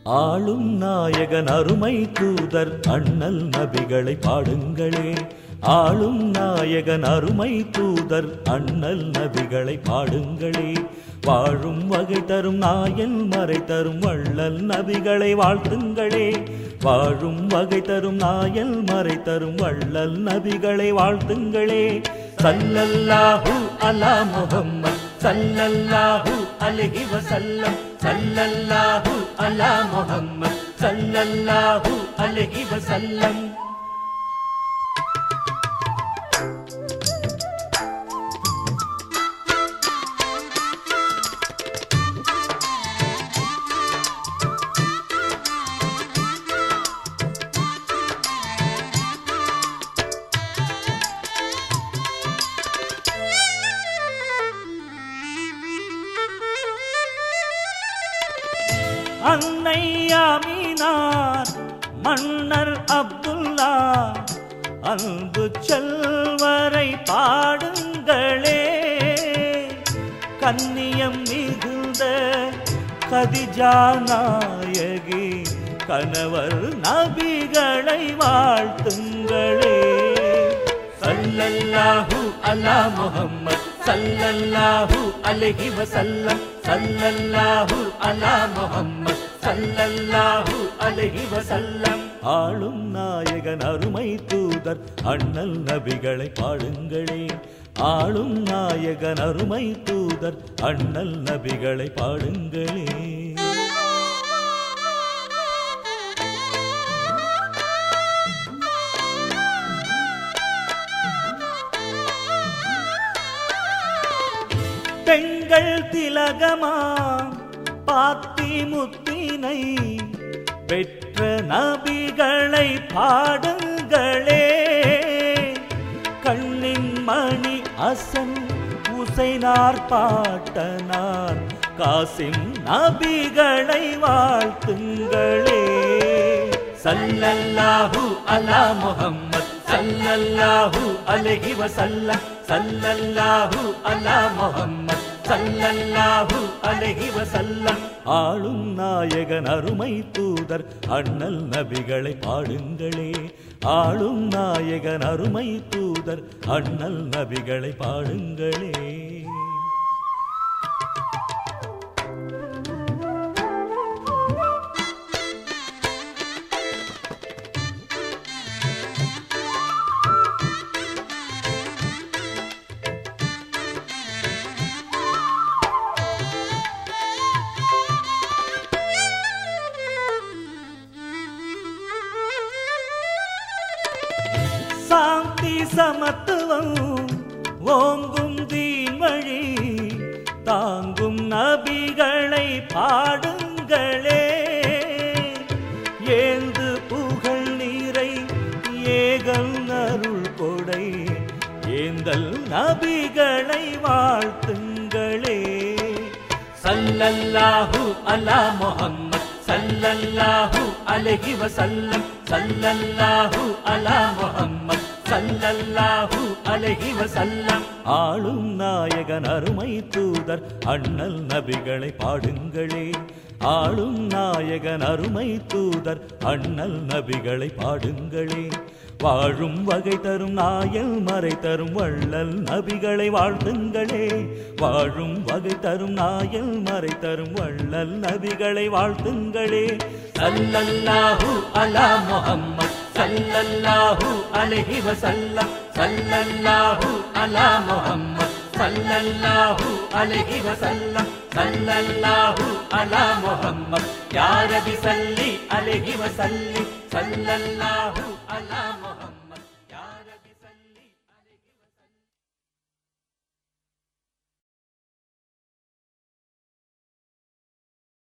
ஆளும் நாயகன் அருமை தூதர் அண்ணல் நபிகளை பாடுங்களே ஆளும் நாயகன் அருமை தூதர் அண்ணல் நபிகளை பாடுங்களே வாழும் வகை தரும் நாயன் மறை தரும் வள்ளல் நபிகளை வாழ்த்துங்களே வாழும் வகை தரும் நாயல் மறை தரும் வள்ளல் நபிகளை வாழ்த்துங்களே சல்லல்லாஹு அலா முஹம்மத் சல்லல்லாஹு அலைஹி வஸல்லம் சல்லல்லாஹு அலா முஹம்மத் சல்லல்லாஹு அலைஹி வஸல்லம் அன்னை அமீனார் மன்னர் அப்துல்லா அன்பு செல்வரை பாடுங்களே கன்னியம் மிகுந்த கதிஜா நாயகி கணவர் நபிகளை வாழ்த்துங்களே சல்லல்லாஹு அலா முஹம்மத் சல்லல்லாஹு அலைஹி வஸல்லம் சல்லல்லாஹு அலா முஹம்மத் சல்லல்லாஹு அலைஹி வஸல்லம் ஆளும் நாயகன் அருமை தூதர் அண்ணல் நபிகளை பாடுங்களே ஆளும் நாயகன் அருமை தூதர் அண்ணல் நபிகளை பாடுங்களே பெண்கள் திலகமா பாத்தி முத்தினை பெற்ற நபிகளை பாடுங்களே கண்ணின் மணி அசன் உசைனார் பாட்டனார் காசிம் நபிகளை வாழ்த்துங்களே சல்லல்லாஹு அலா முஹம்மத் சல்லல்லாஹு அலைஹி வஸல்லம் சல்லல்லாஹு அலா முஹம்மத் சல்லல்லாஹு அலைஹி வஸல்லம் ஆளும் நாயகன் அருமை தூதர் அண்ணல் நபிகளை பாடுங்களே ஆளும் நாயகன் அருமை தூதர் அண்ணல் நபிகளை பாடுங்களே சாந்தி சமத்துவம் ஓங்கும் தீன் வழி தாங்கும் நபிகளை பாடுங்களே ஏந்து புகழ் நீரை ஏகல் அருள் கொடை ஏந்தல் நபிகளை வாழ்த்துங்களே சல்லல்லாஹு அலா முஹம்மத் சல்லல்லாஹு அலைஹி வஸல்லம் சல்லல்லாஹு அலா முஹம்மத் சல்லல்லாஹு அலைஹி வஸல்லம் ஆளும் நாயகன் அருமை தூதர் அண்ணல் நபிகளை பாடுங்களே ஆளும் நாயகன் அருமை தூதர் அண்ணல் நபிகளை பாடுங்களே வாழும் வகை தரும் நாயல் மறை தரும் வள்ளல் நபிகளை வாழ்த்துங்களே வாழும் வகை தரும் நாயல் மறை தரும் வள்ளல் நபிகளை வாழ்த்துங்களே சல்லல்லாஹு அலா முஹம்மத் சல்லல்லாஹு அலைஹி வஸல்லம் சல்லல்லாஹு அலா முஹம்மத் சல்லல்லாஹு அலைஹி வஸல்லம் சல்லல்லாஹு அலா முஹம்மத் யா ரபி சல்லி அலைஹி வஸல்லிம் சல்லல்லாஹு அலா முஹம்மத்